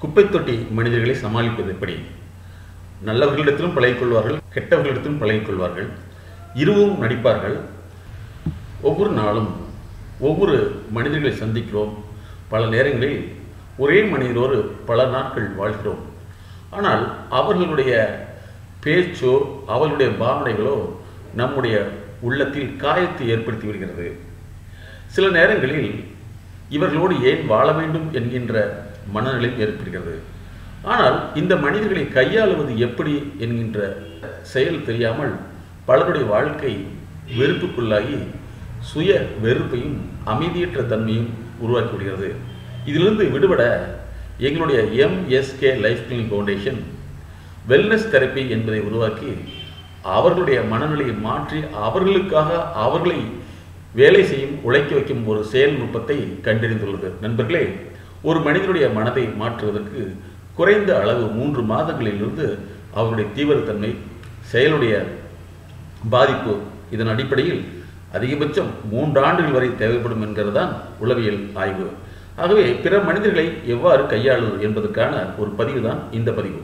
குப்பை தொட்டி மனிதர்களை சமாளிப்பது எப்படி நல்லவர்களிடத்திலும் பழகிக்கொள்வார்கள் கெட்டவர்களிடத்திலும் பழகிக்கொள்வார்கள் இருவரும் நடிப்பார்கள் ஒவ்வொரு நாளும் ஒவ்வொரு மனிதர்களை சந்திக்கிறோம் பல நேரங்களில் ஒரே மனிதரோடு பல நாட்கள் வாழ்கிறோம் ஆனால் அவர்களுடைய பேச்சோ அவர்களுடைய பாவனைகளோ நம்முடைய உள்ளத்தில் காயத்தை ஏற்படுத்தி விடுகிறது சில நேரங்களில் இவர்களோடு ஏன் வாழ வேண்டும் என்கின்ற மனநிலை ஏற்படுகிறது ஆனால் இந்த மனிதர்களை கையாளுவது எப்படி என்கின்ற செயல் தெரியாமல் பலருடைய வாழ்க்கை வெறுப்புக்குள்ளாகி சுய வெறுப்பையும் அமைதியற்ற தன்மையும் உருவாக்கி விடுகிறது இதிலிருந்து விடுபட எங்களுடைய MSK life clinic foundation wellness therapy என்பதை உருவாக்கி அவர்களுடைய மனநிலையை மாற்றி அவர்களுக்காக அவர்களை வேலை செய்யும் உழைக்க வைக்கும் ஒரு செயல்நுட்பத்தை கண்டறிந்துள்ளது நண்பர்களே ஒரு மனிதனுடைய மனதை மாற்றுவதற்கு குறைந்த அளவு மூன்று மாதங்களிலிருந்து அவருடைய தீவிரத்தன்மை செயலுடைய பாதிப்பு இதன் அடிப்படையில் அதிகபட்சம் மூன்று ஆண்டுகள் வரை தேவைப்படும் என்கிறது தான் உளவியல் ஆய்வு ஆகவே பிற மனிதர்களை எவ்வாறு கையாளுவது என்பதற்கான ஒரு பதிவு தான் இந்த பதிவு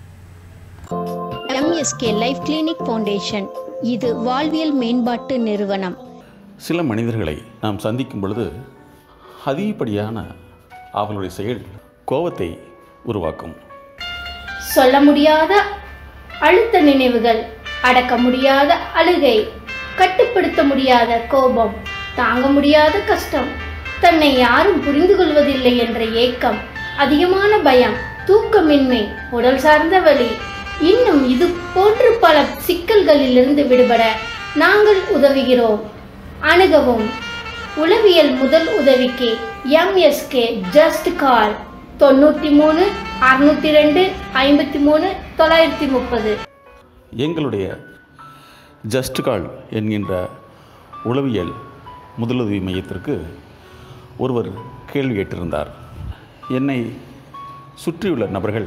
எம்எஸ்கே லைஃப் கிளினிக் ஃபவுண்டேஷன் இது வாழ்வியல் மேம்பாட்டு நிறுவனம் சில மனிதர்களை நாம் சந்திக்கும் பொழுது அதிகப்படியான அவர்களுடைய செயல் கோபத்தை உருவாக்கும் சொல்ல முடியாத அழுத்த நினைவுகள் அடக்க முடியாத அழுகை கட்டுப்படுத்த முடியாத கோபம் தாங்க முடியாத கஷ்டம் தன்னை யாரும் புரிந்து கொள்வதில்லை என்ற ஏக்கம் அதிகமான பயம் தூக்கமின்மை உடல் சார்ந்த வலி இன்னும் இது போன்று பல சிக்கல்களிலிருந்து விடுபட நாங்கள் உதவுகிறோம் அணுகவும் உளவியல் முதல் உதவிக்கு எம்எஸ்கே ஜஸ்ட் கால் தொண்ணூற்றி மூணு அறுநூத்தி ரெண்டு ஐம்பத்தி மூணு தொள்ளாயிரத்தி முப்பது எங்களுடைய ஜஸ்ட் கால் என்கின்ற உளவியல் முதலுதவி மையத்திற்கு ஒருவர் கேள்வி கேட்டிருந்தார் என்னை சுற்றியுள்ள நபர்கள்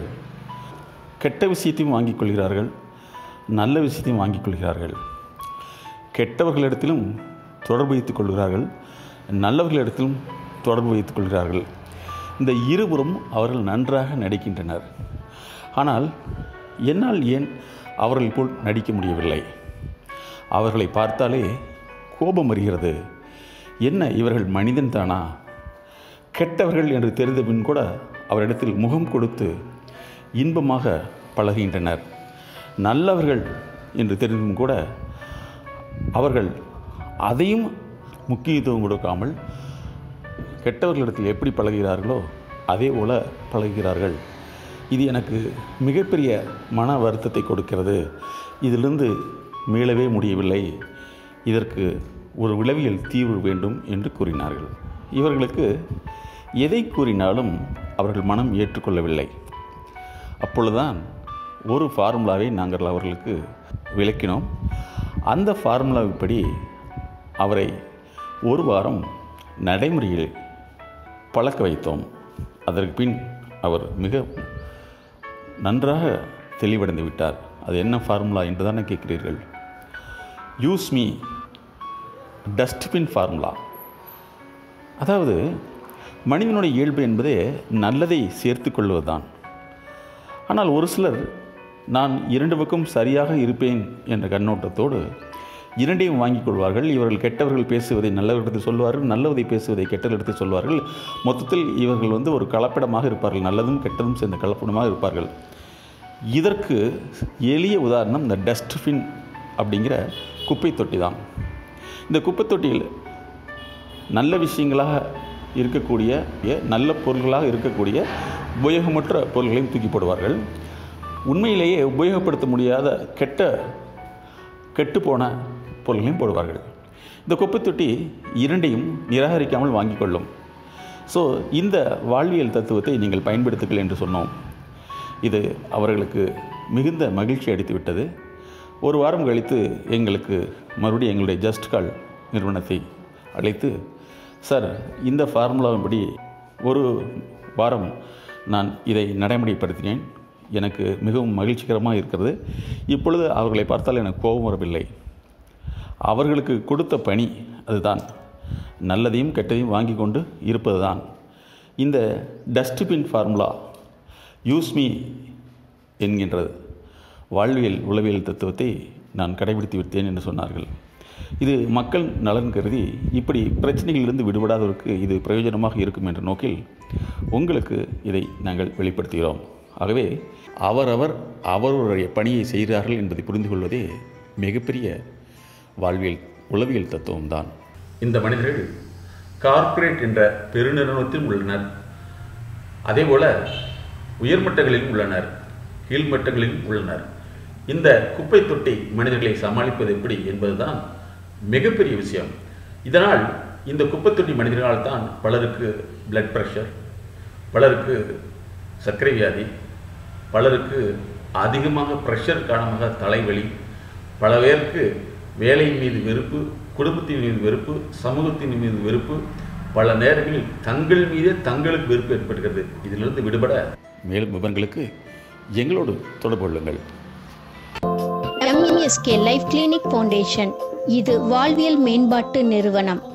கெட்ட விஷயத்தையும் வாங்கிக் கொள்கிறார்கள் நல்ல விஷயத்தையும் வாங்கிக் கொள்கிறார்கள் கெட்டவர்களிடத்திலும் தொடர்பு வைத்துக் கொள்கிறார்கள் நல்லவர்களிடத்திலும் தொடர்பு வைத்துக் கொள்கிறார்கள் இந்த இருபுறம் அவர்கள் நன்றாக நடிக்கின்றனர் ஆனால் என்னால் ஏன் அவர்கள் போல் நடிக்க முடியவில்லை அவர்களை பார்த்தாலே கோபம் வருகிறது என்ன இவர்கள் மனிதன் தானா கெட்டவர்கள் என்று தெரிந்த பின் கூட அவரிடத்தில் முகம் கொடுத்து இன்பமாக பழகுகின்றனர் நல்லவர்கள் என்று தெரிந்தும் கூட அவர்கள் அதையும் முக்கியத்துவம் கொடுக்காமல் கெட்டவர்களிடத்தில் எப்படி பழகுகிறார்களோ அதே போல பழகுகிறார்கள் இது எனக்கு மிகப்பெரிய மன வருத்தத்தை கொடுக்கிறது இதிலிருந்து மீளவே முடியவில்லை இதற்கு ஒரு விளவியல் தீர்வு வேண்டும் என்று கூறினார்கள் இவர்களுக்கு எதை கூறினாலும் அவர்கள் மனம் ஏற்றுக்கொள்ளவில்லை அப்பொழுதுதான் ஒரு ஃபார்முலாவை நாங்கள் அவர்களுக்கு விளக்கினோம் அந்த ஃபார்முலாவின்படி அவரை ஒரு வாரம் நடைமுறையில் பழக்க வைத்தோம் அதற்கு பின் அவர் மிக நன்றாக தெளிவடைந்து விட்டார் அது என்ன ஃபார்முலா என்று தானே கேட்கிறீர்கள் யூஸ் மீ டஸ்ட்பின் ஃபார்முலா அதாவது மனிதனுடைய இயல்பு என்பதே நல்லதை சேர்த்து கொள்வதுதான் ஆனால் ஒரு சிலர் நான் இரண்டு பக்கம் சரியாக இருப்பேன் என்ற கண்ணோட்டத்தோடு இரண்டையும் வாங்கிக் கொள்வார்கள் இவர்கள் கெட்டவர்கள் பேசுவதை நல்லவர்களிடத்தில் சொல்வார்கள் நல்லவதை பேசுவதை கெட்டவர்களிடத்தில் சொல்வார்கள் மொத்தத்தில் இவர்கள் வந்து ஒரு கலப்படமாக இருப்பார்கள் நல்லதும் கெட்டதும் சேர்ந்த கலப்படமாக இருப்பார்கள் இதற்கு எளிய உதாரணம் இந்த டஸ்ட்பின் அப்படிங்கிற குப்பை தொட்டி தான் இந்த குப்பை தொட்டியில் நல்ல விஷயங்களாக இருக்கக்கூடிய நல்ல பொருள்களாக இருக்கக்கூடிய உபயோகமற்ற பொருள்களையும் தூக்கி போடுவார்கள் உண்மையிலேயே உபயோகப்படுத்த முடியாத கெட்ட கெட்டுப்போன பொருள்களையும் போடுவார்கள் இந்த குப்பை தொட்டி இரண்டையும் நிராகரிக்காமல் வாங்கிக் கொள்ளும் ஸோ இந்த வாழ்வியல் தத்துவத்தை நீங்கள் பயன்படுத்துங்கள் என்று சொன்னோம் இது அவர்களுக்கு மிகுந்த மகிழ்ச்சி அளித்து விட்டது ஒரு வாரம் கழித்து எங்களுக்கு மறுபடியும் எங்களுடைய ஜஸ்ட் கால் நிறுவனத்தை அழைத்து சார் இந்த ஃபார்முலாவின்படி ஒரு வாரம் நான் இதை நடைமுறைப்படுத்தினேன் எனக்கு மிகவும் மகிழ்ச்சிகரமாக இருக்கிறது இப்பொழுது அவர்களை பார்த்தால் எனக்கு கோபம் வரவில்லை அவர்களுக்கு கொடுத்த பணி அதுதான் நல்லதையும் கெட்டதையும் வாங்கி கொண்டு இருப்பது தான் இந்த டஸ்ட்பின் ஃபார்முலா யூஸ் மீ என்கின்ற வாழ்வியல் உளவியல் தத்துவத்தை நான் கடைபிடித்து விட்டேன் என்று சொன்னார்கள் இது மக்கள் நலன் கருதி இப்படி பிரச்சனைகளிலிருந்து விடுபடாதவருக்கு இது பிரயோஜனமாக இருக்கும் என்ற நோக்கில் உங்களுக்கு இதை நாங்கள் வெளிப்படுத்துகிறோம் ஆகவே அவரவர் அவருடைய பணியை செய்கிறார்கள் என்பதை புரிந்து கொள்வதே மிகப்பெரிய வாழ்வியல் உளவியல் தத்துவம்தான் இந்த மனிதர்கள் கார்ப்பரேட் என்ற பெருநிறுவனத்தில் உள்ளனர் அதேபோல உயர்மட்டங்களில் உள்ளனர் கீழ்மட்டங்களில் உள்ளனர் இந்த குப்பை தொட்டி மனிதர்களை சமாளிப்பது எப்படி என்பதுதான் மிகப்பெரிய விஷயம் இதனால் இந்த குப்பை தொட்டி மனிதர்களால் தான் பலருக்கு பிளட் பிரஷர் பலருக்கு சர்க்கரை வியாதி பலருக்கு அதிகமாக ப்ரெஷர் காரணமாக தலைவலி பல பேருக்கு வேலையின் மீது வெறுப்பு குடும்பத்தின் மீது வெறுப்பு சமூகத்தின் மீது வெறுப்பு பல நேரங்களில் தங்கள் மீதே தங்களுக்கு வெறுப்பு ஏற்படுகிறது இதிலிருந்து விடுபட மேலும் விவரங்களுக்கு எங்களோடு தொடர்பு கொள்ளுங்கள் எம்எஸ்கே லைஃப் கிளினிக் ஃபவுண்டேஷன் இது வாழ்வியல் மேம்பாட்டு நிறுவனம்